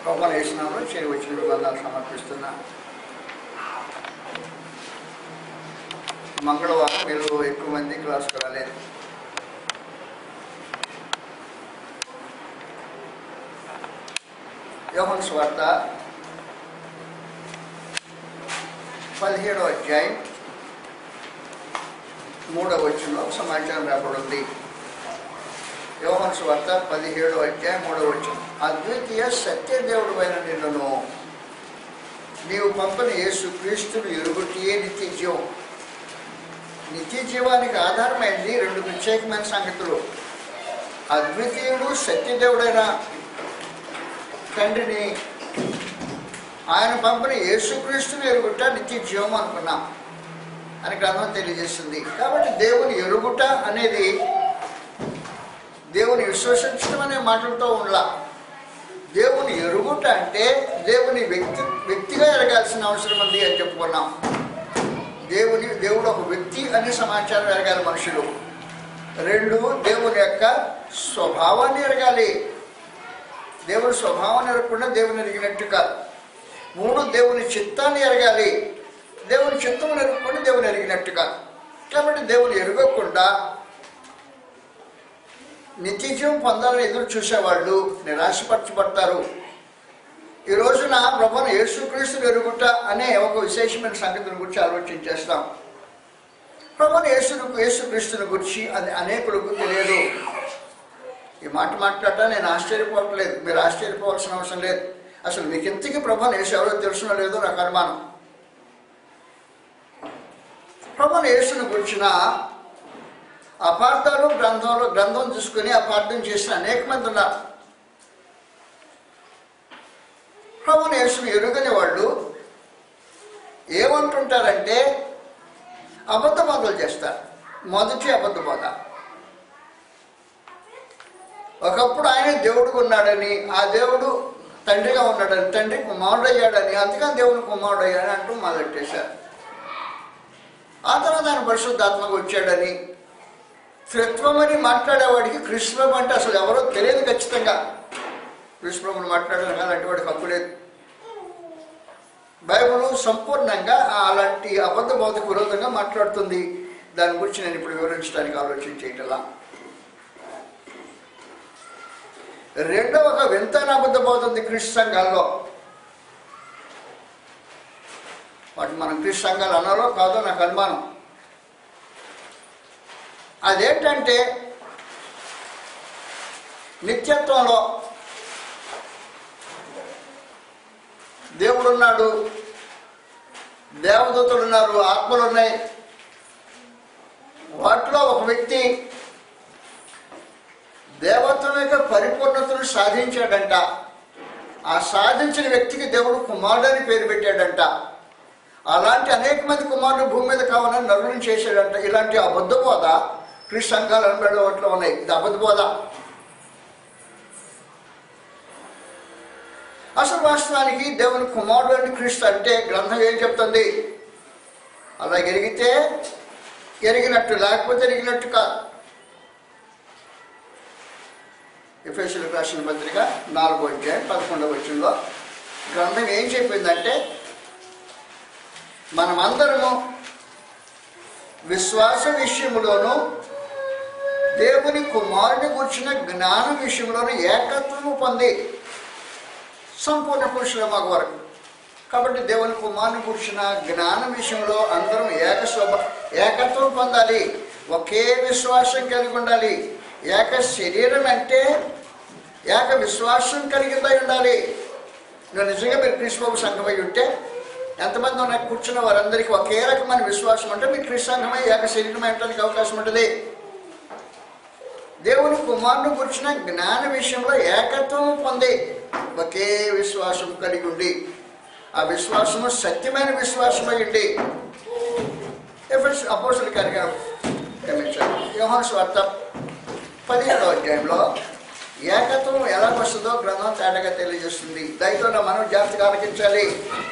గొప్ప వేసినాము చేయవచ్చిన విబంధాలు సమర్పిస్తున్నా మంగళవారం మీరు ఎక్కువ మంది క్లాస్కి రాలేదు యోహన్ స్వార్త పదిహేడో అధ్యాయం మూడవ వచ్చంలో సమాచారం రాబడింది యోహన్ స్వార్త పదిహేడో అధ్యాయం మూడవ వచ్చం అద్వితీయ సత్యదేవుడు అయిన నిన్నును నీవు పంపిన యేసు క్రీస్తును ఎరుగుటియే నిత్య జీవం నిత్య జీవానికి ఆధారమైంది రెండు ప్రత్యేకమైన సంగతులు అద్వితీయుడు సత్యదేవుడైన తండ్రిని ఆయన పంపిన యేసుక్రీస్తుని ఎరుగుట నిత్య జీవం అనుకున్నాం అని గ్రంథం తెలియజేస్తుంది కాబట్టి దేవుని ఎరుగుట అనేది దేవుని విశ్వసించడం అనే మాటలతో ఉండలా దేవుని ఎరుగుట అంటే దేవుని వ్యక్తి వ్యక్తిగా ఎరగాల్సిన అవసరం ఉంది అని చెప్పుకున్నాం దేవుని దేవుడు ఒక వ్యక్తి అనే సమాచారం ఎరగాలి మనుషులు రెండు దేవుని యొక్క స్వభావాన్ని ఎరగాలి దేవుని స్వభావాన్ని ఎరగకుండా దేవుని ఎరిగినట్టు కాదు మూడు దేవుని చిత్తాన్ని ఎరగాలి దేవుని చిత్తం ఎరగకుండా దేవుని ఎరిగినట్టు కాదు కాబట్టి దేవుని ఎరగకుండా నిత్యజీవం పొందాలని ఎదురు చూసేవాళ్ళు నిరాశపరచబడతారు ఈ రోజున ప్రభుని యేసుక్రీస్తుని ఎరుగుట అనే ఒక విశేషమైన సంగతిని గురించి ఆలోచన చేస్తాం ప్రభుని యేసును యేసుక్రీస్తుని గురించి అది అనేకులకు తెలియదు ఈ మాట మాట్లాడటం నేను ఆశ్చర్యపోవట్లేదు మీరు ఆశ్చర్యపోవాల్సిన అవసరం లేదు అసలు మీకు ఇంతకీ ప్రభుని యేసు ఎవరో తెలుసునో లేదో నాకు అనుమానం ప్రభుని యేసును గురించిన అపార్థాలు గ్రంథంలో గ్రంథం తీసుకుని అపార్థం చేసిన అనేక మంది ఉన్నారు ప్రభుని యేసును ఎరుగని వాళ్ళు ఏమంటుంటారంటే అబద్ధ బోధలు చేస్తారు మొదటి అబద్ధ బోధ ఒకప్పుడు ఆయన దేవుడుగా ఉన్నాడని ఆ దేవుడు తండ్రిగా ఉన్నాడని తండ్రి కుమారుడు అయ్యాడని అందుకని దేవుని కుమారుడు అయ్యాడని అంటూ మొదలెట్టేశారు ఆ తర్వాత ఆయన పరిశుద్ధాత్మకు వచ్చాడని త్రిత్వమని మాట్లాడేవాడికి కృష్ణం అంటే అసలు ఎవరో తెలియదు ఖచ్చితంగా కృష్ణమును మాట్లాడడం కానీ అలాంటి వాడికి హక్కు లేదు బైబిల్ సంపూర్ణంగా అలాంటి అబద్ధ బోధకు విరోధంగా మాట్లాడుతుంది దాని గురించి నేను ఇప్పుడు వివరించడానికి ఆలోచన చేయటలా రెండవ ఒక వింతైన అబద్ధ బోధ ఉంది క్రిస్తు సంఘాల్లో వాటి మనం క్రిస్తు సంఘాలు అనాలో కాదో నాకు అనుమానం అదేంటంటే నిత్యత్వంలో దేవుడున్నాడు దేవదూతలు ఉన్నారు ఆత్మలు ఉన్నాయి వాటిలో ఒక వ్యక్తి దేవత్వం యొక్క పరిపూర్ణతను సాధించాడంట ఆ సాధించిన వ్యక్తికి దేవుడు కుమారుడు అని పేరు పెట్టాడంట అలాంటి అనేక మంది కుమారుడు భూమి మీద కావాలని నరులను చేశాడంట ఇలాంటి అబద్ధ బోధ క్రిస్ సంఘాలు అనబడే వాటిలో ఉన్నాయి ఇది అబద్ధ బోధ అసలు వాస్తవానికి దేవుని కుమారుడు అని క్రీస్తు అంటే గ్రంథం ఏం చెప్తుంది అలా ఎరిగితే ఎరిగినట్టు లేకపోతే ఎరిగినట్టు కాదు ఎఫ్ఎస్సీలకు రాసిన పత్రిక నాలుగో అధ్యాయం పదకొండవ వచ్చంలో గ్రంథం ఏం చెప్పిందంటే మనమందరము విశ్వాస విషయంలోనూ దేవుని కుమారుని కూర్చున్న జ్ఞాన విషయంలోనూ ఏకత్వము పొంది సంపూర్ణ పురుషుల మగ వరకు కాబట్టి దేవుని కుమారుని కూర్చున్న జ్ఞాన విషయంలో అందరం ఏక స్వభ ఏకత్వం పొందాలి ఒకే విశ్వాసం కలిగి ఉండాలి ఏక శరీరం అంటే ఏక విశ్వాసం కలిగిందై ఉండాలి నువ్వు నిజంగా మీరు కృష్ణబాబు సంఘమై ఉంటే ఎంతమంది ఉన్న కూర్చున్న వారందరికీ ఒకే రకమైన విశ్వాసం అంటే మీరు కృష్ణ సంఘమై ఏక శరీరం అయ్యడానికి అవకాశం ఉంటుంది దేవుని కుమారుని గురించిన జ్ఞాన విషయంలో ఏకత్వం పొంది ఒకే విశ్వాసం కలిగి ఉండి ఆ విశ్వాసము సత్యమైన విశ్వాసమై ఉండి ఎఫ్ఎస్ అపోసల కార్యం క్షమించారు యోహాన్ స్వార్థ పదిహేడవ అధ్యాయంలో ఏకత్వం ఎలా వస్తుందో గ్రంథం తేటగా తెలియజేస్తుంది దయతో మనం జాగ్రత్తగా ఆలకించాలి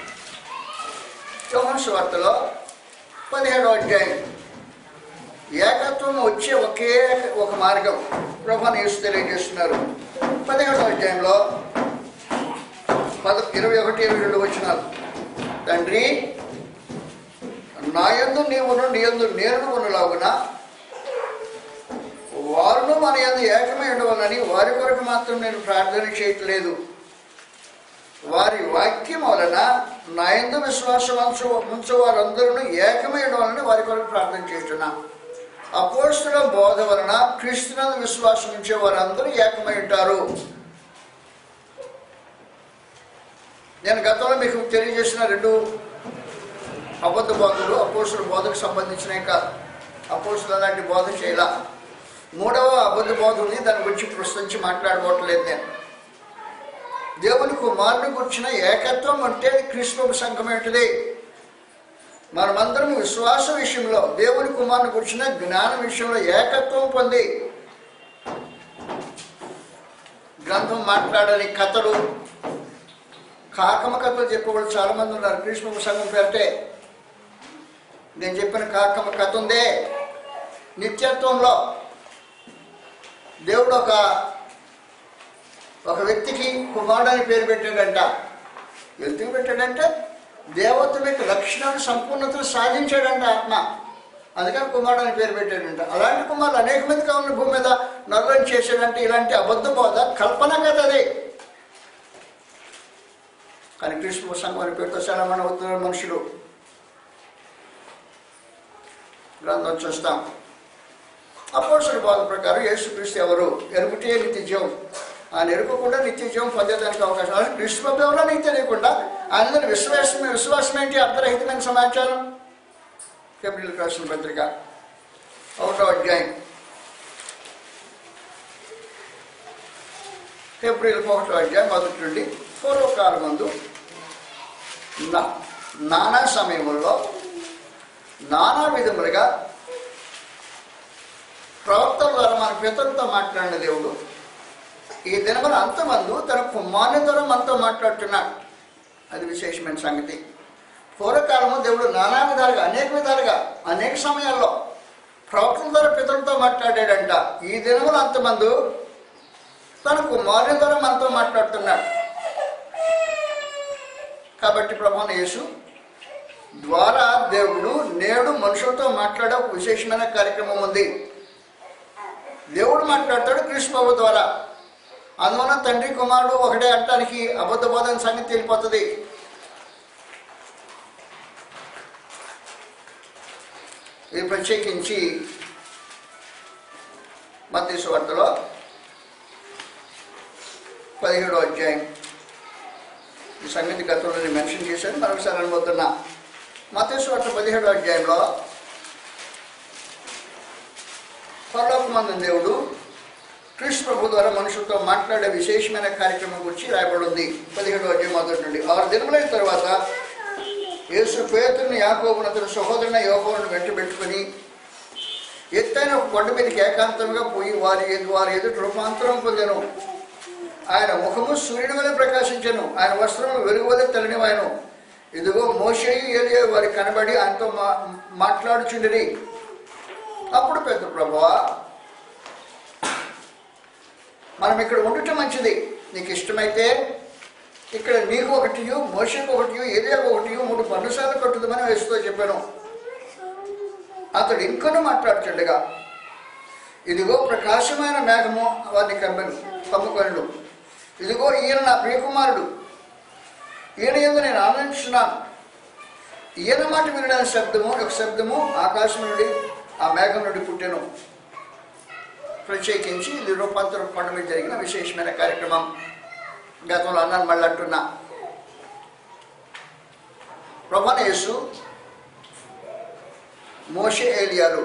యోహాన్ స్వార్థలో పదిహేడవ అధ్యాయం ఏకత్వం వచ్చే ఒకే ఒక మార్గం ప్రభు యేసు తెలియజేస్తున్నారు పదిహేడవ అధ్యాయంలో పద ఇరవై ఒకటి ఇరవై రెండు వచ్చినారు తండ్రి నా యందు నీవును నీ యందు నేను ఉన్నలాగున వారును మన యందు ఏకమై ఉండవాలని వారి కొరకు మాత్రం నేను ప్రార్థన చేయట్లేదు వారి వాక్యం వలన నా యందు విశ్వాసం ఉంచు ఉంచు వారందరూ ఏకమై ఉండవాలని వారి కొరకు ప్రార్థన చేస్తున్నా అపోస్తుల బోధ వలన క్రీస్తునందు విశ్వాసం ఉంచే వారందరూ ఏకమై ఉంటారు నేను గతంలో మీకు తెలియజేసిన రెండు అబద్ధ బోధలు అపోస్తుల బోధకు సంబంధించినవి కాదు అపోస్తులు అలాంటి బోధ చేయాల మూడవ అబద్ధ బోధ ఉంది దాని గురించి ప్రశ్నించి మాట్లాడుకోవట్లేదు నేను దేవుని కుమారుని గురించిన ఏకత్వం అంటే క్రీస్తు సంఘం ఏంటిది మనమందరం విశ్వాస విషయంలో దేవుని కుమారుని గురించిన జ్ఞాన విషయంలో ఏకత్వం పొంది గ్రంథం మాట్లాడని కథలు కాకమ కథలు చెప్పేవాళ్ళు చాలా మంది ఉన్నారు కృష్ణ సంఘం పేరిటే నేను చెప్పిన కాకమ కథ ఉందే నిత్యత్వంలో దేవుడు ఒక ఒక వ్యక్తికి కుమారుడని పేరు పెట్టాడంట ఎందుకు పెట్టాడంటే దేవత్వం యొక్క లక్షణాలు సంపూర్ణతను సాధించాడంట ఆత్మ అందుకని కుమారుడు అని పేరు పెట్టాడంట అలాంటి కుమారులు అనేక మంది కావాలి భూమి మీద నరులను చేశాడంటే ఇలాంటి అబద్ధ బోధ కల్పన కదా అది కానీ కృష్ణ సంఘం అని పేరుతో చాలా మంది అవుతున్నారు మనుషులు గ్రంథం చూస్తాం అపోసల బోధ ప్రకారం యేసుక్రీస్తు ఎవరు ఎరుగుటే నిత్య జీవం ఆయన ఎరుకకుండా నిత్య జీవం పొందేదానికి అవకాశం అసలు క్రీస్తు బాబు ఎవరో నీకు తెలియకుండా ఆయన విశ్వాసం విశ్వాసం ఏంటి అర్ధరహితమైన సమాచారం ఫిబ్రిల్ రాసిన పత్రిక ఒకటో అధ్యాయం ఫిబ్రిల్ ఒకటో అధ్యాయం మొదటి నుండి పూర్వకాలం ముందు నా నానా సమయంలో నానా విధములుగా ప్రవక్తల ద్వారా మన పితరులతో మాట్లాడిన దేవుడు ఈ దినమున అంతమందు తన కుమారుని ద్వారా మనతో మాట్లాడుతున్నాడు అది విశేషమైన సంగతి పూర్వకాలము దేవుడు నానా విధాలుగా అనేక విధాలుగా అనేక సమయాల్లో ప్రవక్తల ద్వారా పితరులతో మాట్లాడాడంట ఈ దినమున అంతమందు తన కుమారుని ద్వారా మనతో మాట్లాడుతున్నాడు కాబట్టి ప్రభుని యేసు ద్వారా దేవుడు నేడు మనుషులతో మాట్లాడే ఒక విశేషమైన కార్యక్రమం ఉంది దేవుడు మాట్లాడతాడు కృష్ణ బాబు ద్వారా అందువలన తండ్రి కుమారుడు ఒకటే అంటానికి అబద్ధ బోధన సంగతి తెలిపోతుంది ఇది ప్రత్యేకించి మతీసు వార్తలో పదిహేడో అధ్యాయం ఈ సంగతి గతంలో నేను మెన్షన్ చేశాను మరొకసారి అనుబోతున్నా మతీసు వార్త పదిహేడో అధ్యాయంలో పరలోకమందు దేవుడు కృష్ణ ప్రభు ద్వారా మనుషులతో మాట్లాడే విశేషమైన కార్యక్రమం గురించి రాయబడి ఉంది పదిహేడు అధ్యాయం మొదటి నుండి ఆరు దినములైన తర్వాత యేసు పేతుని యాకోబును అతని సహోదరుని యోగోను వెంట పెట్టుకుని ఎత్తైన ఒక కొండ మీదకి ఏకాంతంగా పోయి వారి ఎదు వారి ఎదుట రూపాంతరం పొందెను ఆయన ముఖము సూర్యుని వలె ప్రకాశించెను ఆయన వస్త్రములు వెలుగు వలె తెలనివాయను ఇదిగో మోషేయు ఏలియా వారి కనబడి ఆయనతో మా మాట్లాడుచుండిరి అప్పుడు పెద్ద ప్రభువా మనం ఇక్కడ ఉండటం మంచిది నీకు ఇష్టమైతే ఇక్కడ నీకు ఒకటి మోషకు ఒకటి ఏరియాకు ఒకటి మూడు పన్నుసార్లు కట్టుదామని వేస్తూ చెప్పాను అతడు ఇంకొన మాట్లాడుతుండగా ఇదిగో ప్రకాశమైన మేఘము వారిని కమ్మెను కమ్ముకొనడు ఇదిగో ఈయన నా ప్రియకుమారుడు ఈయన ఎందు నేను ఆనందిస్తున్నాను ఈయన మాట వినడానికి శబ్దము ఒక శబ్దము ఆకాశం నుండి ఆ మేఘం నుండి పుట్టెను ప్రత్యేకించి ఇది రూపాంతరం కొండ మీద జరిగిన విశేషమైన కార్యక్రమం గతంలో అన్నాను మళ్ళీ అంటున్నా ప్రభాన యేసు మోషే ఏలియాలు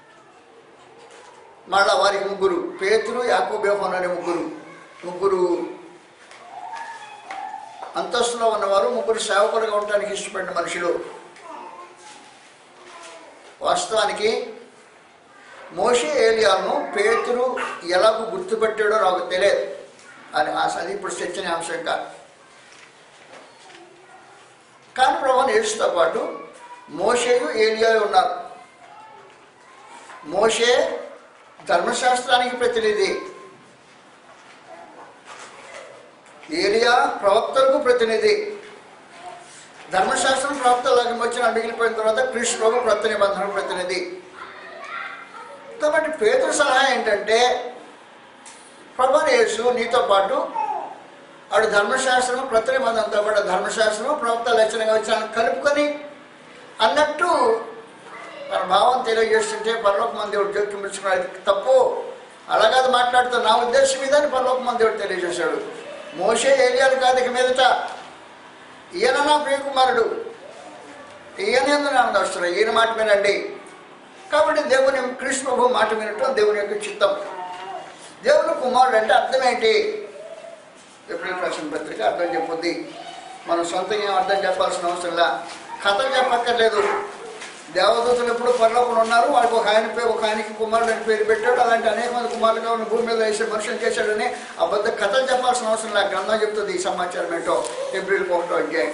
మళ్ళా వారికి ముగ్గురు పేతురు యాకోబేహోన్ అనే ముగ్గురు ముగ్గురు అంతస్తులో ఉన్నవారు ముగ్గురు సేవకులుగా ఉండడానికి ఇష్టపడిన మనుషులు వాస్తవానికి మోషే ఏలియాను పేతురు ఎలాగో గుర్తుపెట్టాడో నాకు తెలియదు అని ఆ అది ఇప్పుడు చర్చనీయాంశం కాదు కానీ ప్రభావం యేసుతో పాటు మోషేయు ఏలియా ఉన్నారు మోషే ధర్మశాస్త్రానికి ప్రతినిధి ఏలియా ప్రవక్తలకు ప్రతినిధి ధర్మశాస్త్రం ప్రవక్తలకు వచ్చిన మిగిలిపోయిన తర్వాత కృష్ణ ప్రభు క్రొత్త నిబంధన ప్రతినిధి కాబట్టి పేదల సలహా ఏంటంటే ప్రభు యేసు నీతో పాటు ఆడు ధర్మశాస్త్రము క్రొత్త నిబంధనతో పాటు ధర్మశాస్త్రము ప్రవక్త లక్షణంగా వచ్చి కలుపుకొని అన్నట్టు తన భావం తెలియజేస్తుంటే పరలోక మందేవుడు జోక్యం ఇచ్చుకున్నాడు అది తప్పు అలాగది మాట్లాడుతూ నా ఉద్దేశం ఇదని పరలోక మందేవుడు తెలియజేశాడు మోషే ఏలియాలు కాదు ఇక మీదట ఈయన నా ప్రియకుమారుడు ఈయన ఎందుకు ఆనందవసరం ఈయన మాట వినండి కాబట్టి దేవుని కృష్ణ ప్రభు మాట వినటం దేవుని యొక్క చిత్తం దేవుని కుమారుడు అంటే అర్థం ఏంటి ఎప్పుడు ప్రశ్న పత్రిక అర్థం చెప్పుద్ది మనం సొంతంగా అర్థం చెప్పాల్సిన అవసరంలా కథలు చెప్పక్కర్లేదు దేవదూతలు ఎప్పుడు పరలోకంలో ఉన్నారు వాడికి ఒక ఆయన పేరు ఒక ఆయనకి కుమారుడు అని పేరు పెట్టాడు అలాంటి అనేక మంది కుమారులుగా ఉన్న భూమి మీద వేసే మనుషులు చేశాడని అబద్ధ కథలు చెప్పాల్సిన అవసరం లేదు గ్రంథం చెప్తుంది ఈ సమాచారం ఏంటో ఏప్రిల్ ఒకటో అధ్యాయం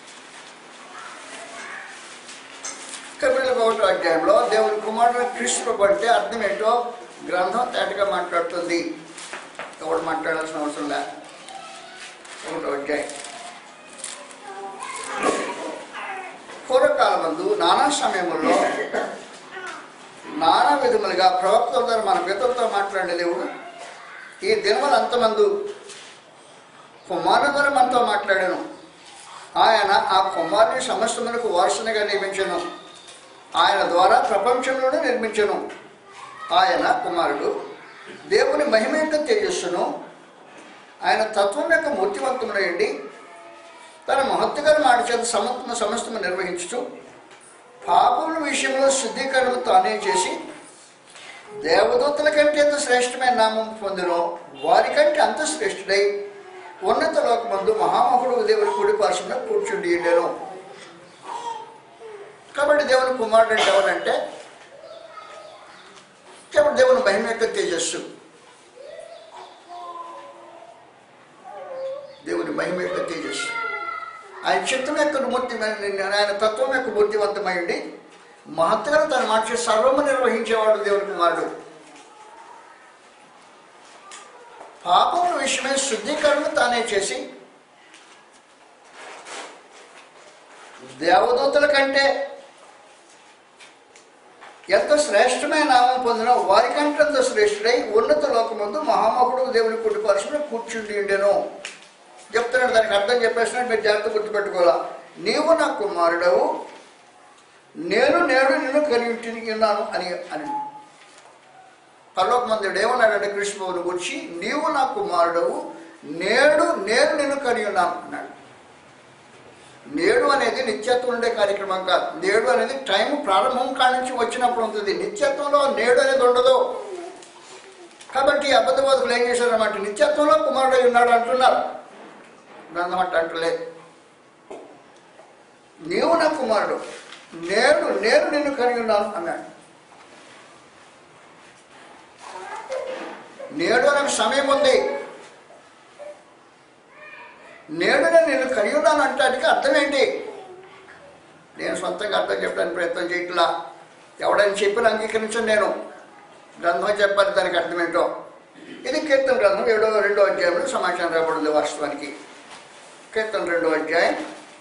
ఏప్రిల్ ఒకటో అధ్యాయంలో దేవుని కుమారుడు కృష్ణుడు అంటే అర్థం ఏంటో గ్రంథం తేటగా మాట్లాడుతుంది ఎవడు మాట్లాడాల్సిన అవసరం లేదు ఒకటో అధ్యాయం పూర్వకాలమందు నానా సమయముల్లో నానా విధములుగా ప్రవక్తల ద్వారా మన పితలతో మాట్లాడే దేవుడు ఈ దినముల అంతమందు కుమారుల ద్వారా మనతో మాట్లాడాను ఆయన ఆ కుమారుని సమస్తములకు వారసునిగా నియమించను ఆయన ద్వారా ప్రపంచంలోనే నిర్మించను ఆయన కుమారుడు దేవుని మహిమ యొక్క తేజస్సును ఆయన తత్వం యొక్క మూర్తివంతమునయండి తన మహత్తుగారి మాట చేత సమత్మ సమస్తము నిర్వహించుచు పాపముల విషయంలో శుద్ధీకరణము తానే చేసి దేవదూతల కంటే ఎంత శ్రేష్టమైన నామం పొందినో వారి కంటే అంత శ్రేష్ఠుడై ఉన్నత లోకమందు మహామహుడు దేవుని కుడి పార్శ్వన కూర్చుండి ఉండేను కాబట్టి దేవుని కుమారుడు అంటే ఎవరంటే కాబట్టి దేవుని మహిమ యొక్క తేజస్సు దేవుని మహిమ యొక్క తేజస్సు ఆయన చిత్తం యొక్క మూర్తి ఆయన తత్వం యొక్క మూర్తివంతమై ఉండి మహత్తుగా తన మాట సర్వము నిర్వహించేవాడు దేవుని కుమారుడు పాపముల విషయమై శుద్ధీకరణ తానే చేసి దేవదూతల కంటే ఎంత శ్రేష్టమైన నామం పొందిన వారికంటే అంత శ్రేష్ఠుడై ఉన్నత లోకమందు మహామహుడు దేవుని కుడి పరుషుడు కూర్చుండి ఉండెను చెప్తున్నాడు దానికి అర్థం చెప్పేసినట్టు మీరు జాగ్రత్త గుర్తుపెట్టుకోవాలా నీవు నా కుమారుడవు నేను నేడు నిన్ను కలిగి ఉన్నాను అని అని పర్లోక మందుడు ఏమన్నాడంటే కృష్ణబాబుని గురించి నీవు నా కుమారుడవు నేడు నేను నిన్ను కలిగి ఉన్నాను అన్నాడు నేడు అనేది నిత్యత్వం ఉండే కార్యక్రమం కాదు నేడు అనేది టైం ప్రారంభం కాడి నుంచి వచ్చినప్పుడు ఉంటుంది నిత్యత్వంలో నేడు అనేది ఉండదు కాబట్టి ఈ అబద్ధవాదులు ఏం చేశారన్నమాట నిత్యత్వంలో కుమారుడు ఉన్నాడు అంటున్నారు గ్రంథం అంటే అంటలేదు నీవు నా కుమారుడు నేను నేను నిన్ను కలిగి ఉన్నాను అన్నాడు నేడు నాకు సమయం ఉంది నేడు నేను నిన్ను కలిగి ఉన్నాను అంటానికి అర్థం ఏంటి నేను సొంతంగా అర్థం చెప్పడానికి ప్రయత్నం చేయట్లా ఎవడని చెప్పిన అంగీకరించను నేను గ్రంథం చెప్పాలి దానికి అర్థం ఏంటో ఇది కీర్తన గ్రంథం ఏడో రెండో అధ్యాయంలో సమాచారం రాబడింది వాస్తవానికి కీర్తన రెండో అధ్యాయం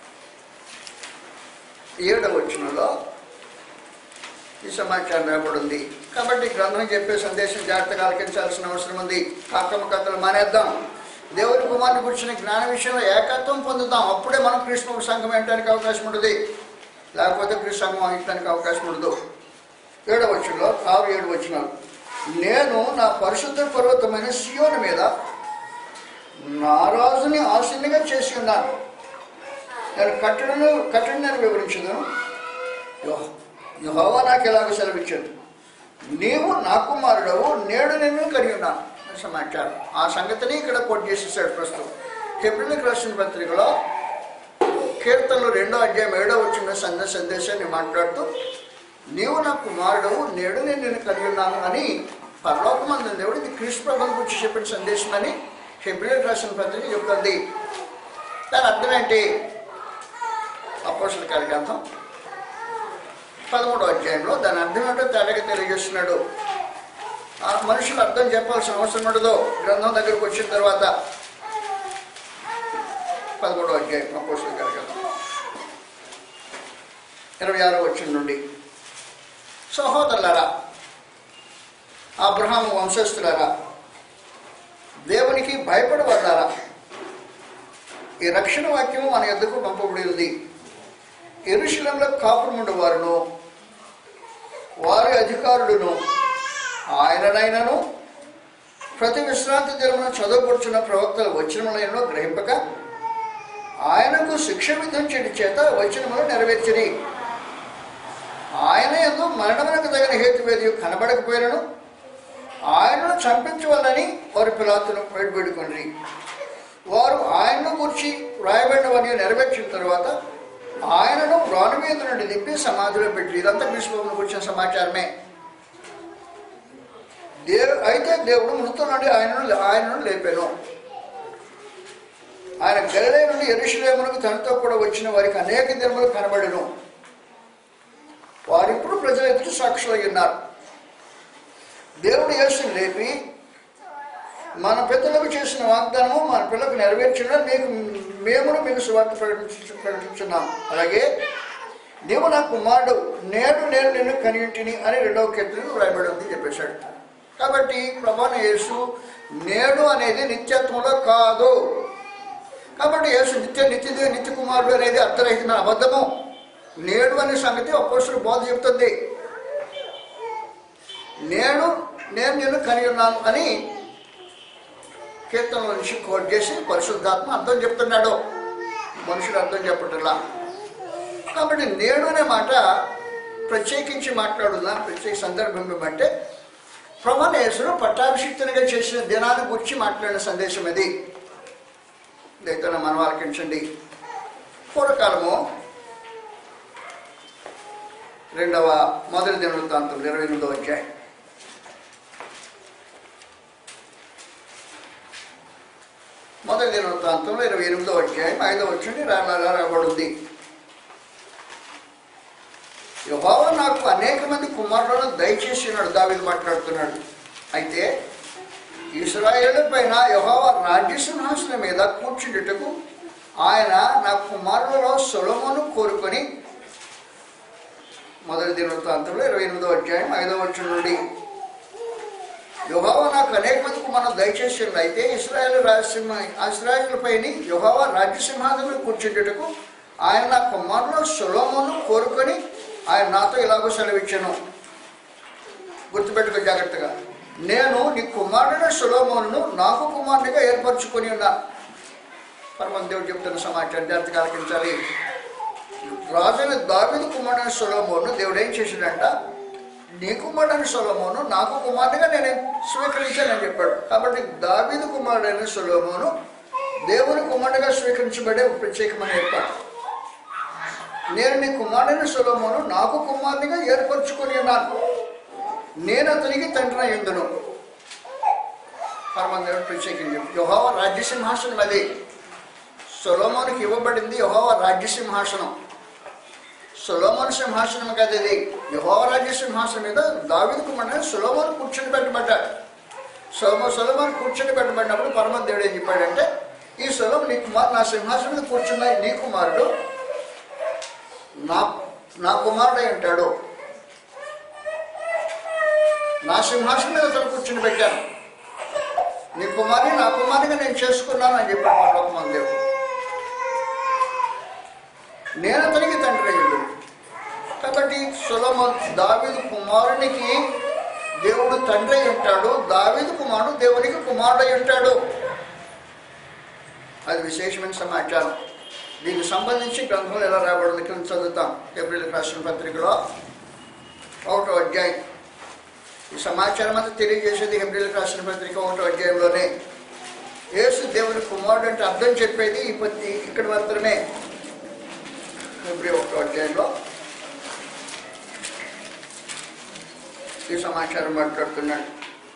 ఏడవ వచనంలో ఈ సమాచారం రాబడింది కాబట్టి ఈ గ్రంథం చెప్పే సందేశం జాగ్రత్తగా ఆలకించాల్సిన అవసరం ఉంది కాకమ్మ కథలు మానేద్దాం దేవుని కుమారుని గురించిన జ్ఞాన విషయంలో ఏకత్వం పొందుతాం అప్పుడే మనం కృష్ణ సంఘం ఏంటానికి అవకాశం ఉంటుంది లేకపోతే కృష్ణ సంఘం అయ్యడానికి అవకాశం ఉండదు ఏడవ వచనంలో ఆరు ఏడు వచనాలు నేను నా పరిశుద్ధ పర్వతమైన సియోని మీద నా రాజుని ఆశీనుగా చేసి ఉన్నాను నేను కట్టడను కట్టడి నేను వివరించను యహోవా నాకు ఎలాగ సెలవిచ్చాడు నీవు నా కుమారుడవు నేడు నిన్ను కలిగి ఉన్నాను అని సమాచారం ఆ సంగతిని ఇక్కడ కోట్ చేసేసాడు ప్రస్తుతం హెబ్రిల్కి రాసిన పత్రికలో కీర్తనలు రెండో అధ్యాయం ఏడో వచ్చిన సందేశ సందేశాన్ని మాట్లాడుతూ నీవు నా కుమారుడవు నేడు నేను నిన్ను కలిగి ఉన్నాను అని పరలోకమంది దేవుడు ఇది కృష్ణ ప్రభుని గురించి చెప్పిన సందేశం అని హెబ్రిల్ రాసిన పత్రిక చెప్తుంది దాని అర్థం ఏంటి అపోషణ కార్యగ్రంథం పదమూడో అధ్యాయంలో దాని అర్థం ఏంటో తేటగా తెలియజేస్తున్నాడు ఆ మనుషులు అర్థం చెప్పాల్సిన అవసరం ఉండదు గ్రంథం దగ్గరకు వచ్చిన తర్వాత పదమూడవ అధ్యాయం అపోస్తుల కార్యక్రమం ఇరవై ఆరో వచ్చిన నుండి సహోదరులారా అబ్రహాము వంశస్థులారా దేవునికి భయపడవద్దారా ఈ రక్షణ వాక్యము మన ఎద్దకు పంపబడి ఉంది ఎరుశలంలో కాపురముండు వారును వారి అధికారులను ఆయననైనను ప్రతి విశ్రాంతి దినమున చదువుకొచ్చిన ప్రవక్తల వచనములైనను గ్రహింపక ఆయనకు శిక్ష విధించడి చేత వచనములు నెరవేర్చిరి ఆయన ఎందు మరణమునకు తగిన హేతువేది కనబడకపోయినను ఆయనను చంపించవాలని వారి పిలాతును వేడుకొని వారు ఆయనను గురించి వ్రాయబడినవన్నీ నెరవేర్చిన తర్వాత ఆయనను రాను మీద నుండి దింపి సమాధిలో పెట్టి ఇదంతా విశ్వమును గురించిన సమాచారమే దేవు అయితే దేవుడు మృతుల నుండి ఆయనను ఆయనను లేపాను ఆయన గలిలే నుండి ఎరుషులేమునకు తనతో కూడా వచ్చిన వారికి అనేక దినములు కనబడను వారిప్పుడు ప్రజలు ఎదుటి సాక్షులై ఉన్నారు దేవుడు యేసుని లేపి మన పెద్దలకు చేసిన వాగ్దానము మన పిల్లలకు నెరవేర్చడం మీకు మేమును మీకు సువార్త ప్రకటించు ప్రకటించున్నాం అలాగే నీవు నా కుమారుడు నేడు నేను నిన్ను కనియింటిని అని రెండవ కీర్తనలు వ్రాయబడి ఉంది చెప్పేశాడు కాబట్టి ప్రభాన యేసు నేడు అనేది నిత్యత్వంలో కాదు కాబట్టి యేసు నిత్య నిత్య నిత్య కుమారుడు అనేది అర్థరహితమైన అబద్ధము నేడు అనే సంగతి ఒక్కోసారి బోధ చెప్తుంది నేను నేను నిన్ను కని ఉన్నాను అని కీర్తనల నుంచి కోట్ చేసి పరిశుద్ధాత్మ అర్థం చెప్తున్నాడు మనుషుడు అర్థం చెప్పటంలా కాబట్టి నేడు అనే మాట ప్రత్యేకించి మాట్లాడున్న ప్రత్యేక సందర్భం ఏమంటే ప్రమాణేశ్వరు పట్టాభిషిక్తునిగా చేసిన దినాన్ని గురించి మాట్లాడిన సందేశం ఇది దయతో మనం ఆలకించండి పూర్వకాలము రెండవ మొదటి దినవృత్తాంతం ఇరవై ఎనిమిదవ అధ్యాయం మొదటి దినవృత్తాంతంలో ఇరవై ఎనిమిదవ అధ్యాయం ఐదవ వచ్చింది రాబడింది యహోవా నాకు అనేక మంది కుమారులను దయచేసి ఉన్నాడు దావిది మాట్లాడుతున్నాడు అయితే ఇస్రాయేల్ పైన యహోవా రాజ్య సింహాసనం మీద కూర్చుండుటకు ఆయన నా కుమారులలో సొలమును కోరుకొని మొదటి దినవృత్తాంతంలో ఇరవై ఎనిమిదో అధ్యాయం ఐదవ వచ్చిన నుండి యహోవా నాకు అనేక మంది కుమారులు దయచేసి ఉన్నాడు. అయితే ఇస్రాయేల్ రాజసింహ ఇస్రాయేల్ పైన యహోవా రాజ్య సింహాసనం కూర్చుండుటకు ఆయన నా కుమారులో సొలోమును కోరుకొని ఆయన నాతో ఇలాగో సెలవిచ్చాను గుర్తుపెట్టుకో జాగ్రత్తగా నేను నీ కుమారుడైన సులోమోను నాకు కుమారునిగా ఏర్పరచుకొని ఉన్నా పరమం దేవుడు చెప్తున్న సమాచారం జాగ్రత్తగా ఆలకించాలి రాజుని దావిదు కుమారుడైన సులోమోను దేవుడు ఏం చేసిండంట నీ కుమారుడైన సులోమోను నాకు కుమారునిగా నేను స్వీకరించానని చెప్పాడు కాబట్టి దావిదు కుమారుడైన సులోమోను దేవుని కుమారుడిగా స్వీకరించబడే ఒక ప్రత్యేకమైన ఏర్పాటు నేను నీ కుమారుడైన సులోమోను నాకు కుమారునిగా ఏర్పరచుకొని ఉన్నాను నేను అతనికి తండ్రి ఎందును పరమందేవుడు ప్రత్యేకించి యహోవ రాజ్య సింహాసనం అది సొలోమోనికి ఇవ్వబడింది యహోవ రాజ్య సింహాసనం సొలోమోన్ సింహాసనం కదా ఇది యహోవ రాజ్య సింహాసనం మీద దావిదు కుమారుడు సొలోమోన్ కూర్చొని పెట్టబడ్డాడు సొలమో సొలమోన్ కూర్చొని పెట్టబడినప్పుడు పరమదేవుడు ఏం చెప్పాడంటే ఈ సొలం నీ కుమారు నా సింహాసనం మీద కూర్చున్న నీ కుమారుడు నా నా కుమారుడై ఉంటాడు నా సింహాసనం మీద అతను కూర్చుని పెట్టాను నీ కుమారుని నా కుమారునిగా నేను చేసుకున్నాను అని చెప్పాడు పరలోకమంది దేవుడు నేను అతనికి తండ్రి అయ్యుడు కాబట్టి సులమన్ దావీదు కుమారునికి దేవుడు తండ్రి అయి ఉంటాడు దావీదు కుమారుడు దేవునికి కుమారుడు అయి ఉంటాడు అది విశేషమైన సమాచారం దీనికి సంబంధించి గ్రంథంలో ఎలా రాబడింది కింద చదువుతాం ఏప్రిల్ రాసిన పత్రికలో ఒకటో అధ్యాయం ఈ సమాచారం అంతా తెలియజేసేది హెబ్రిల్ రాసిన పత్రిక ఒకటో అధ్యాయంలోనే యేసు దేవుని కుమారుడు అంటే అర్థం చెప్పేది ఈ పత్తి ఇక్కడ మాత్రమే హెబ్రి ఒకటో అధ్యాయంలో ఈ సమాచారం మాట్లాడుతున్నాడు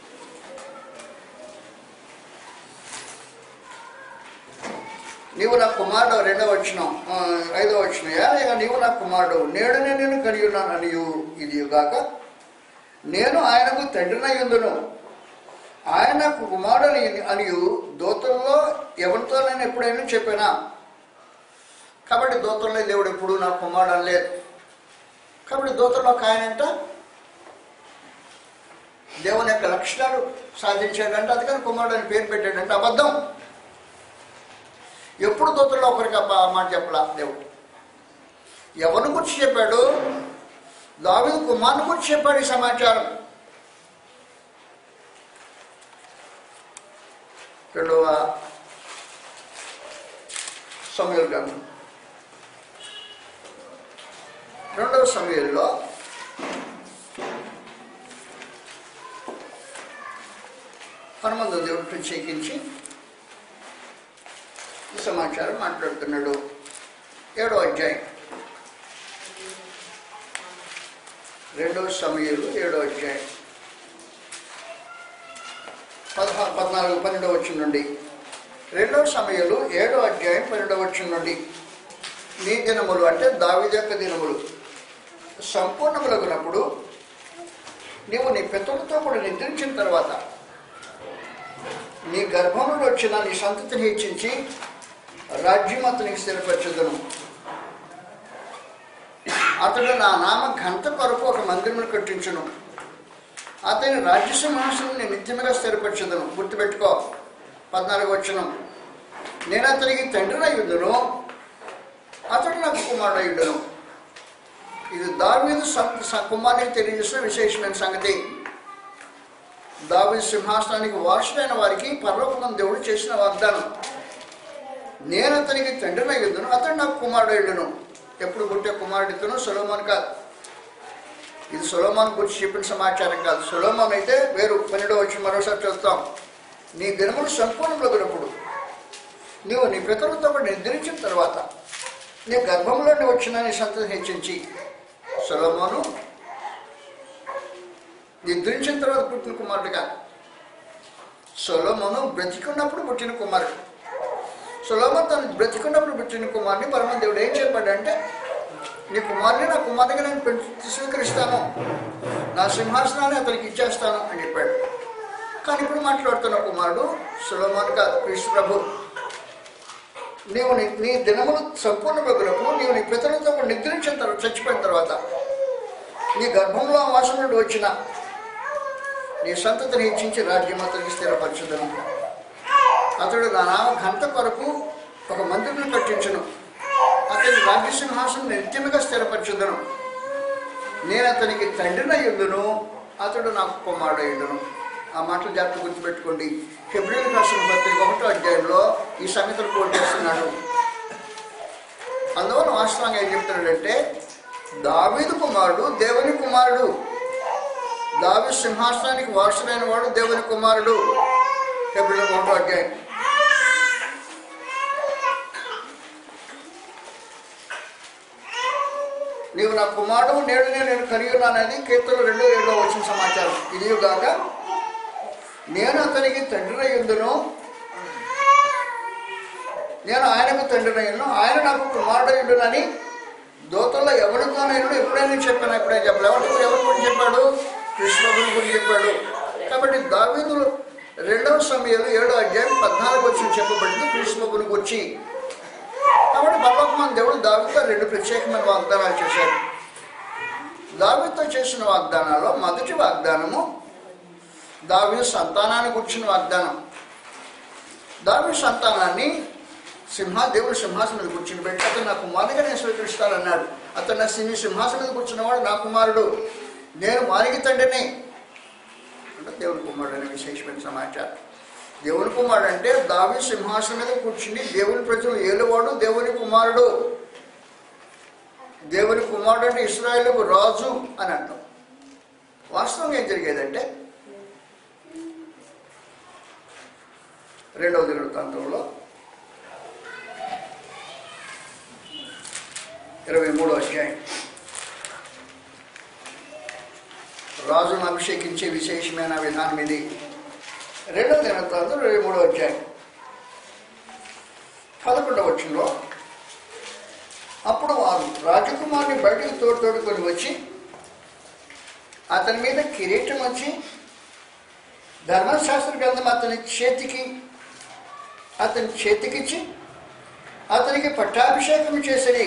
నీవు నా కుమారుడు రెండవ వచ్చిన ఐదవ వచ్చినయా ఇక నీవు నా కుమారుడు నేడునే నేను కలిగి ఉన్నాను అనియు ఇది గాక నేను ఆయనకు తండ్రినై ఉందును ఆయన నాకు కుమారుడు అనియు దూతల్లో ఎవరితో నేను ఎప్పుడైనా చెప్పినా కాబట్టి దూతల్లో దేవుడు ఎప్పుడు నా కుమారుడు అనలేదు కాబట్టి దూతల్లో ఒక ఆయన అంట దేవుని యొక్క లక్షణాలు సాధించాడంటే అందుకని కుమారుడు అని పేరు పెట్టాడంటే అబద్ధం ఎప్పుడు దూతల్లో ఒకరికి ఆ మాట చెప్పలా దేవుడు ఎవరిని గురించి చెప్పాడు దావిదు కుమారుని గురించి చెప్పాడు ఈ సమాచారం రెండవ సమయాల గ్రంథం రెండవ సమయంలో హనుమంతు దేవుడు ప్రత్యేకించి ఈ సమాచారం మాట్లాడుతున్నాడు ఏడో అధ్యాయం రెండవ సమయంలో ఏడో అధ్యాయం పదహారు పద్నాలుగు పన్నెండవ వచ్చిన నుండి రెండవ సమయంలో ఏడో అధ్యాయం పన్నెండవ వచ్చిన నుండి నీ దినములు అంటే దావిద యొక్క దినములు సంపూర్ణములగునప్పుడు నీవు నీ పితరులతో కూడా నిద్రించిన తర్వాత నీ గర్భంలో వచ్చిన నీ సంతతిని హెచ్చించి రాజ్యం అతనికి స్థిరపరచదును అతడు నా నామ ఘంట కొరకు ఒక మందిరమును కట్టించును అతని రాజ్య సింహాసనం నేను నిత్యముగా స్థిరపరచదును గుర్తుపెట్టుకో పద్నాలుగు వచ్చిన నేను అతనికి తండ్రి అయ్యుడును అతడు నాకు కుమారుడు అయ్యుడును ఇది దావీదు సం- స- కుమారునికి తెలియజేసిన విశేషమైన సంగతి దావీదు సింహాసనానికి వారసుడైన వారికి పర్లోకం దేవుడు చేసిన వాగ్దానం నేను అతనికి తండ్రిని అయ్యుడును అతడు నాకు కుమారుడు అయ్యుడును ఎప్పుడు పుట్టే కుమారుడితోనూ సులోమాన్ కాదు ఇది సులోమాన్ గురించి చెప్పిన సమాచారం కాదు సులోమాన్ అయితే వేరు పన్నెండో వచ్చి మరోసారి చూస్తాం నీ దినములు సంపూర్ణములగినప్పుడు నీవు నీ పితరులతో కూడా నిద్రించిన తర్వాత నీ గర్భంలోని వచ్చిన నీ సంతతి హెచ్చించి సులోమాను నిద్రించిన తర్వాత పుట్టిన కుమారుడు కాదు సొలోమోను బ్రతికున్నప్పుడు పుట్టిన కుమారుడు సొలోమోన్ తను బ్రతికున్నప్పుడు పుట్టిన కుమారుని పరమ దేవుడు ఏం చెప్పాడంటే నీ కుమారుని నా కుమారునిగా నేను పెంచి స్వీకరిస్తాను నా సింహాసనాన్ని అతనికి ఇచ్చేస్తాను అని చెప్పాడు కానీ ఇప్పుడు మాట్లాడుతున్న కుమారుడు సులోమాన్ కాదు క్రీస్తు ప్రభు నీవు నీ నీ దినములు సంపూర్ణ ప్రభులకు నీవు నీ పితరులతో కూడా నిద్రించిన తర్వాత చచ్చిపోయిన తర్వాత నీ గర్భంలో వాసం నుండి వచ్చిన నీ సంతతిని హెచ్చించి రాజ్యం అతనికి స్థిరపరచుదను అతడు నా నామ ఘంట కొరకు ఒక మందిరం కట్టించును అతని రాజ్య సింహాసనం నిత్యముగా స్థిరపరచుదను నేను అతనికి తండ్రినై ఉండును అతడు నాకు కుమారుడయ్యుడును ఆ మాటలు జాగ్రత్త గుర్తుపెట్టుకోండి ఫిబ్రవరి రాసిన పత్రిక ఒకటో అధ్యాయంలో ఈ సంగతులు కోట్ చేస్తున్నాడు అందువల్ల వాస్తవంగా ఏం చెప్తున్నాడంటే దావీదు కుమారుడు దేవుని కుమారుడు దావి సింహాసనానికి వారసుడైన వాడు దేవుని కుమారుడు ఫిబ్రవరి ఒకటో అధ్యాయం నీవు నా కుమారుడు నేడు నేను కలిగి ఉన్నానని కీర్తన రెండు ఏడులో వచ్చిన సమాచారం ఇది కాక నేను అతనికి తండ్రి అయ్యుందును నేను ఆయనకు తండ్రి అయ్యును ఆయన నాకు కుమారుడు అయ్యుండునని దోతల్లో ఎవరితోనైనా ఎప్పుడైనా చెప్పాను ఎప్పుడైనా చెప్పలేదు ఎవరితో ఎవరి గురించి చెప్పాడు కృష్ణుని గురించి చెప్పాడు కాబట్టి దావీదులు రెండవ సమయంలో ఏడో అధ్యాయం పద్నాలుగు వచ్చి చెప్పబడింది కృష్ణుని గురించి కాబట్టి పర్వకమైన దేవుడు దావితో రెండు ప్రత్యేకమైన వాగ్దానాలు చేశాడు దావితో చేసిన వాగ్దానాల్లో మొదటి వాగ్దానము దావి సంతానాన్ని కూర్చున్న వాగ్దానం దావి సంతానాన్ని సింహ దేవుడు సింహాసనం మీద కూర్చుని పెట్టి అతను నా కుమారుడిగా నేను స్వీకరిస్తానన్నాడు అతను నా సింహ సింహాసనం మీద కూర్చున్నవాడు నా కుమారుడు నేను వారికి తండ్రిని అంటే దేవుని కుమారుడు అనే విశేషమైన సమాచారం దేవుని కుమారుడు అంటే దావి సింహాసనం మీద కూర్చుని దేవుని ప్రజలు ఏలువాడు దేవుని కుమారుడు దేవుని కుమారుడు అంటే ఇస్రాయేల్కు రాజు అని అంటాం వాస్తవంగా ఏం జరిగేదంటే రెండవ దినవృత్తాంతంలో ఇరవై మూడో అధ్యాయం రాజును అభిషేకించే విశేషమైన విధానం ఇది రెండవ దినవృత్తాంతం ఇరవై మూడో అధ్యాయం పదకొండవ వచ్చంలో అప్పుడు వారు రాజకుమారుని బయటకు తోడు తోడుకొని వచ్చి అతని మీద కిరీటం వచ్చి ధర్మశాస్త్ర గ్రంథం అతని చేతికి అతని చేతికిచ్చి అతనికి పట్టాభిషేకం చేసిరి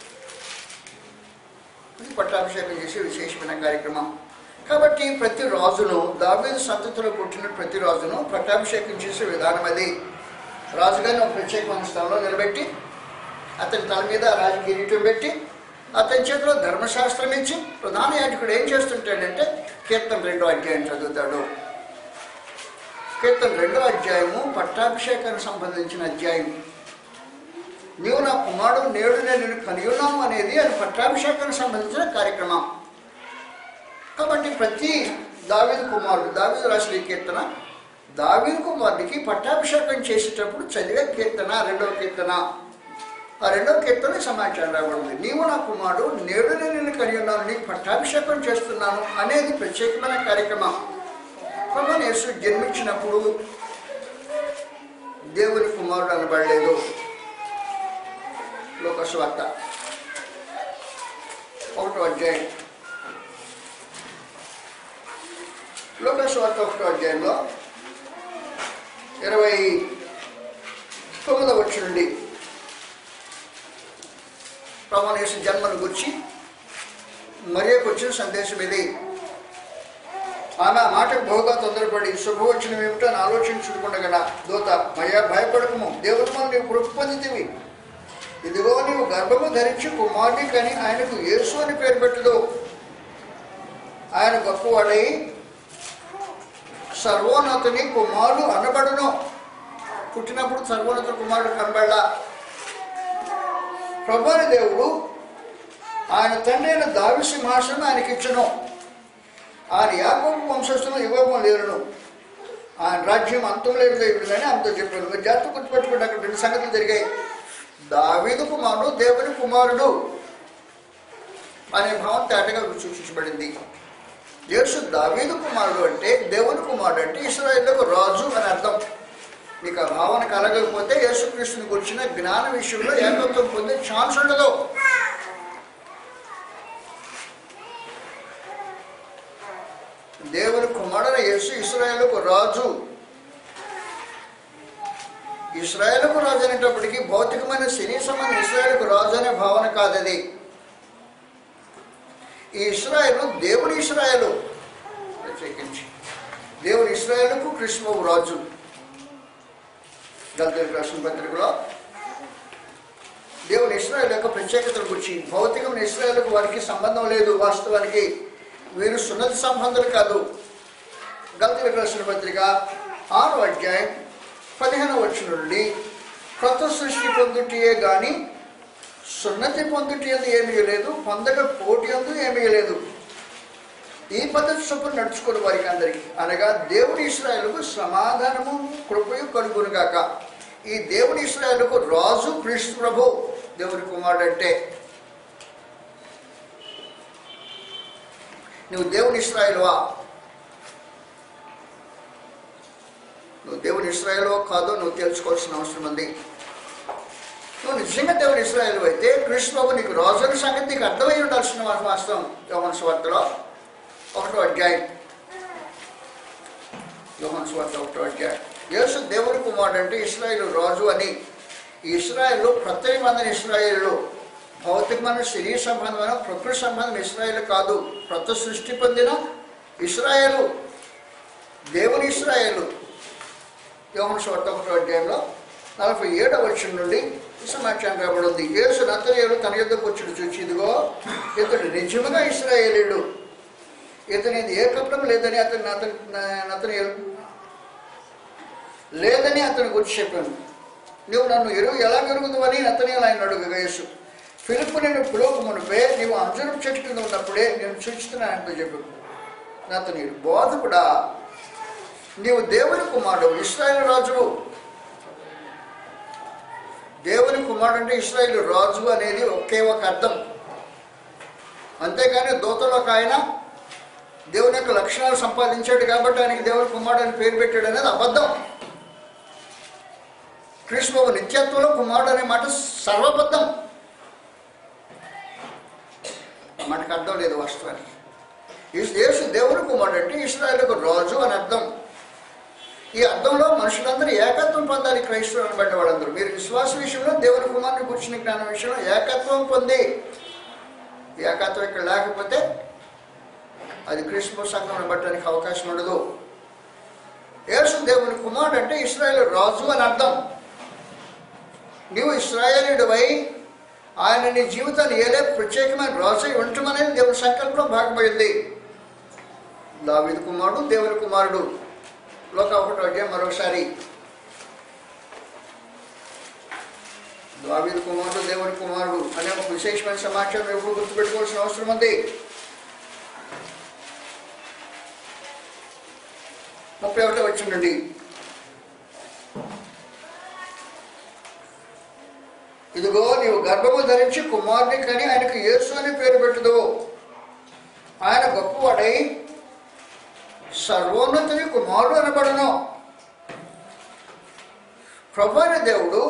ఇది పట్టాభిషేకం చేసే విశేషమైన కార్యక్రమం కాబట్టి ప్రతి రాజును దావీదు సంతతిలో పుట్టిన ప్రతి రాజును పట్టాభిషేకం చేసే విధానం అది రాజుగారిని ఒక ప్రత్యేకమైన స్థలంలో నిలబెట్టి అతని తల మీద రాజకిరీటం పెట్టి అతని చేతిలో ధర్మశాస్త్రం ఇచ్చి ప్రధాన యాజకుడు ఏం చేస్తుంటాడంటే కీర్తన రెండో అధ్యాయం చదువుతాడు కీర్తన రెండో అధ్యాయము పట్టాభిషేకానికి సంబంధించిన అధ్యాయం నీవు నా కుమారుడు నేడు నేను కనియున్నాము అనేది అది పట్టాభిషేకానికి సంబంధించిన కార్యక్రమం కాబట్టి ప్రతి దావీదు కుమారుడు దావీదు రాసిన ఈ కీర్తన దావీదు కుమారుడికి పట్టాభిషేకం చేసేటప్పుడు చదివే కీర్తన రెండవ కీర్తన ఆ రెండవ కీర్తన సమాచారం రాబడింది నీవు నా కుమారుడు నేడు నేను నిన్ను కని ఉన్నాను నీకు పట్టాభిషేకం చేస్తున్నాను అనేది ప్రత్యేకమైన కార్యక్రమం ప్రభు యేసు జన్మించినప్పుడు దేవుని కుమారుడు అనబడలేదు లోకస్వార్త ఒకటో అధ్యాయం లోకస్వార్త ఒకటో అధ్యాయంలో ఇరవై తొమ్మిదవ వచ్చి నుండి ప్రమాణేశ జన్మను గురించి మరియకు వచ్చిన సందేశం ఇది ఆమె ఆ మాటకు బహుగా తొందరపడి శుభవచనం ఏమిటో అని ఆలోచించుకుండగా దూత మయ భయపడకము దేవుడు మనం నీవు కృప పొందితివి ఇదిగో నీవు గర్భము ధరించి కుమారుని కని ఆయనకు యేసు అని పేరు పెట్టుదు ఆయన గొప్పవాడై సర్వోన్నతుని కుమారుడు అనబడును పుట్టినప్పుడు సర్వోన్నత కుమారుడు కనబడలా ప్రభుని దేవుడు ఆయన తండ్రి అయిన దావి సింహాసనం ఆయనకి ఇచ్చను ఆయన యాకోబు వంశస్థులు యుగము లేరును ఆయన రాజ్యం అంతం లేదు దేవుడు కానీ అంత చెప్పాను మీరు జాగ్రత్త గుర్తుపెట్టుకుంటే అక్కడ రెండు సంగతులు జరిగాయి దావీదు కుమారుడు దేవుని కుమారుడు అనే భావం తేటగా సూచించబడింది యేసు దావీదు కుమారుడు అంటే దేవుని కుమారుడు అంటే ఇస్రాయేళ్లకు రాజు అని అర్థం మీకు ఆ భావన కలగకపోతే యేసుక్రీస్తుని గురించిన జ్ఞాన విషయంలో ఏకత్వం పొందే ఛాన్స్ ఉండదు దేవుని కుమారుడు యేసు ఇస్రాయేలుకు రాజు ఇస్రాయేలుకు రాజు అనేటప్పటికీ భౌతికమైన శరీరమైన ఇస్రాయేలుకు రాజు అనే భావన కాదది ఈ ఇస్రాయేలు దేవుని ఇస్రాయేలు ప్రత్యేకించి దేవుని ఇస్రాయేలుకు కృష్ణబాబు రాజు గల్తీ రాసిన పత్రికలో దేవుని ఇస్రాయేల్ యొక్క ప్రత్యేకతల గురించి భౌతికమైన ఇస్రాయేల్కు వారికి సంబంధం లేదు వాస్తవానికి వీరు సున్నతి సంబంధులు కాదు గల్తీ రాసిన పత్రిక ఆరు అధ్యాయం పదిహేను వచ్చిన నుండి కొత్త సృష్టి పొందుటియే కానీ సున్నతి పొందుటి అందు ఏమీ లేదు పొందక పోటీ అందు ఏమీ లేదు ఈ పద్ధతి చొప్పున నడుచుకుని వారికి అందరికీ అనగా దేవుని ఇస్రాయలకు సమాధానము కృపయు కలుగునుగాక ఈ దేవుని ఇస్రాయలకు రాజు క్రీస్తు ప్రభు దేవుని కుమారుడు అంటే నువ్వు దేవుని ఇస్రాయలువా నువ్వు దేవుని ఇస్రాయలో కాదో నువ్వు తెలుసుకోవాల్సిన అవసరం ఉంది నువ్వు నిజంగా దేవుని ఇస్రాయలు అయితే కృష్ణ బాబు నీకు రోజుల సంగతి నీకు అర్థమై ఉండాల్సిన వా- వాస్తవం యోహన్ స్వార్తలో ఒకటో అధ్యాయం యోహన్ స్వార్త ఒకటో అధ్యాయం యేసు దేవుని కుమారుడు అంటే ఇస్రాయేల్ రాజు అని ఈ ఇస్రాయేల్ ప్రతి మందిని ఇస్రాయేలు భౌతికమైన శరీర సంబంధమైన ప్రకృతి సంబంధం ఇస్రాయేల్ కాదు ప్రతి సృష్టి పొందిన ఇస్రాయేలు దేవుని ఇస్రాయేలు యోహన్ స్వార్త ఒకటో అధ్యాయంలో నలభై ఏడవ వచ్చిన నుండి ఈ సమాచారం రాబడింది యేసు నతనేయుడు తన యుద్ధకు వచ్చి చూచి ఇదిగో ఇతడు నిజముగా ఇస్రాయేలీడు ఇతని ఏ కపటం లేదని అతను అతని నతనేయుడు లేదని అతని గురించి చెప్పాను నువ్వు నన్ను ఎరువు ఎలా ఎరుగుదు అని నతనేయులు ఆయన అడుగుగా యేసు ఫిలిప్ నేను పిలువక మునిపే నీవు అంజనం చెట్టు కింద ఉన్నప్పుడే నేను సూచిస్తున్నానంటూ చెప్పాను నతనీయుడు బోధకుడా నీవు దేవుని కుమారుడు ఇస్రాయేల్ రాజు దేవుని కుమారుడు అంటే ఇస్రాయేల్ రాజు అనేది ఒకే ఒక అర్థం అంతేగాని దూతలో ఒక ఆయన దేవుని యొక్క లక్షణాలు సంపాదించాడు కాబట్టి ఆయనకి దేవుని కుమారుడు అని పేరు పెట్టాడు అనేది అబద్ధం కృష్ణ నిత్యత్వంలో కుమారుడు అనే మాట సర్వబద్ధం మనకు అర్థం లేదు వాస్తవానికి ఈ యేసు దేవుని కుమారుడు అంటే ఇస్రాయేల్కు రాజు అని అర్థం ఈ అర్థంలో మనుషులందరూ ఏకత్వం పొందాలి క్రైస్తవులు అనబడ్డ వాళ్ళందరూ మీరు విశ్వాస విషయంలో దేవుని కుమారుని కూర్చుని జ్ఞానం విషయంలో ఏకత్వం పొంది ఏకత్వం ఇక్కడ లేకపోతే అది క్రీస్తు సంఘం అనబట్టడానికి అవకాశం ఉండదు యేసు దేవుని కుమారుడు అంటే ఇస్రాయేల్ రాజు అని అర్థం నీవు ఇస్రాయేలుడివై ఆయన నీ జీవితాన్ని ఏలే ప్రత్యేకమైన రాజు అయి ఉండటమనేది దేవుని సంకల్పంలో భాగమైంది దావిది కుమారుడు దేవుని కుమారుడు లోక ఒకటో అధ్యాయం మరొకసారి దావిది కుమారుడు దేవుని కుమారుడు అనే ఒక విశేషమైన సమాచారం ఎప్పుడు గుర్తుపెట్టుకోవాల్సిన అవసరం ఉంది ముప్పై ఒకటో వచ్చిండండి ఇదిగో నీవు గర్భము ధరించి కుమారుని కని ఆయనకు యేసు అని పేరు పెట్టుదు ఆయన గొప్పవాడై సర్వోన్నతుని కుమారుడు అనబడను ప్రభు అయిన దేవుడు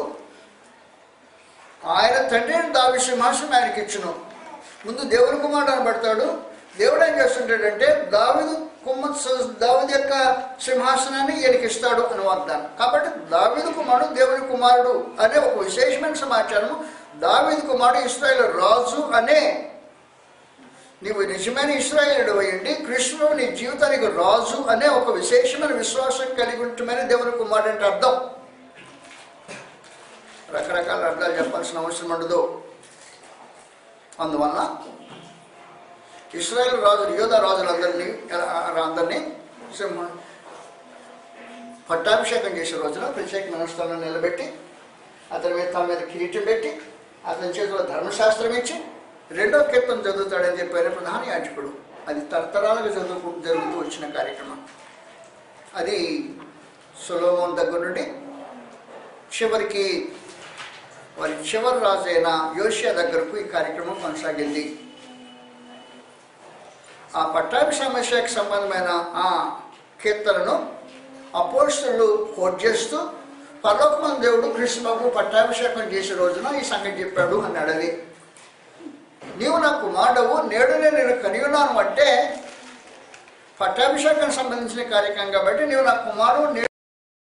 ఆయన తండ్రిని దావి సింహాసనం ఆయనకి ఇచ్చును ముందు దేవుని కుమారుడు అనబడతాడు దేవుడు ఏం చేస్తుంటాడంటే దావిదు కుమ్మ దావిది యొక్క సింహాసనాన్ని ఈయనకి ఇస్తాడు అని వాగ్దానం కాబట్టి దావిదు కుమారుడు దేవుని కుమారుడు అనే ఒక విశేషమైన సమాచారం దావిదు కుమారుడు ఇస్రాయేల్ రాజు అనే నీవు నిజమైన ఇస్రాయేలుడు అయ్యండి కృష్ణుడు నీ జీవితానికి రాజు అనే ఒక విశేషమైన విశ్వాసం కలిగి ఉంటమని దేవుని కుమారుడు అంటే అర్థం రకరకాల అర్థాలు చెప్పాల్సిన అవసరం ఉండదు అందువల్ల ఇస్రాయేల్ రాజులు యోధ రాజులందరినీ అందరినీ సింహ పట్టాభిషేకం చేసే రోజున ప్రత్యేకమైన స్థలంలో నిలబెట్టి అతని మీద తన మీద కిరీటం పెట్టి అతని చేతిలో ధర్మశాస్త్రం ఇచ్చి రెండో కీర్తన చదువుతాడని చెప్పిన ప్రధాన యాజకుడు అది తరతరాలుగా చదువుకు జరుగుతూ వచ్చిన కార్యక్రమం అది సులోమోన్ దగ్గర నుండి చివరికి వారి చివరి రాజు అయిన యోషియా దగ్గరకు ఈ కార్యక్రమం కొనసాగింది ఆ పట్టాభిషేక సంబంధమైన ఆ కీర్తనను అపోస్తులు కోట్ చేస్తూ పర్లోకమంది దేవుడు కృష్ణబాబు పట్టాభిషేకం చేసే రోజున ఈ సంగతి చెప్పాడు అన్నాడు అది నీవు నా కుమారుడవు నేడునే నేను కనియున్నాను అంటే పట్టాభిషేకానికి సంబంధించిన కార్యక్రమం కాబట్టి నీవు నా కుమారుడు నేడు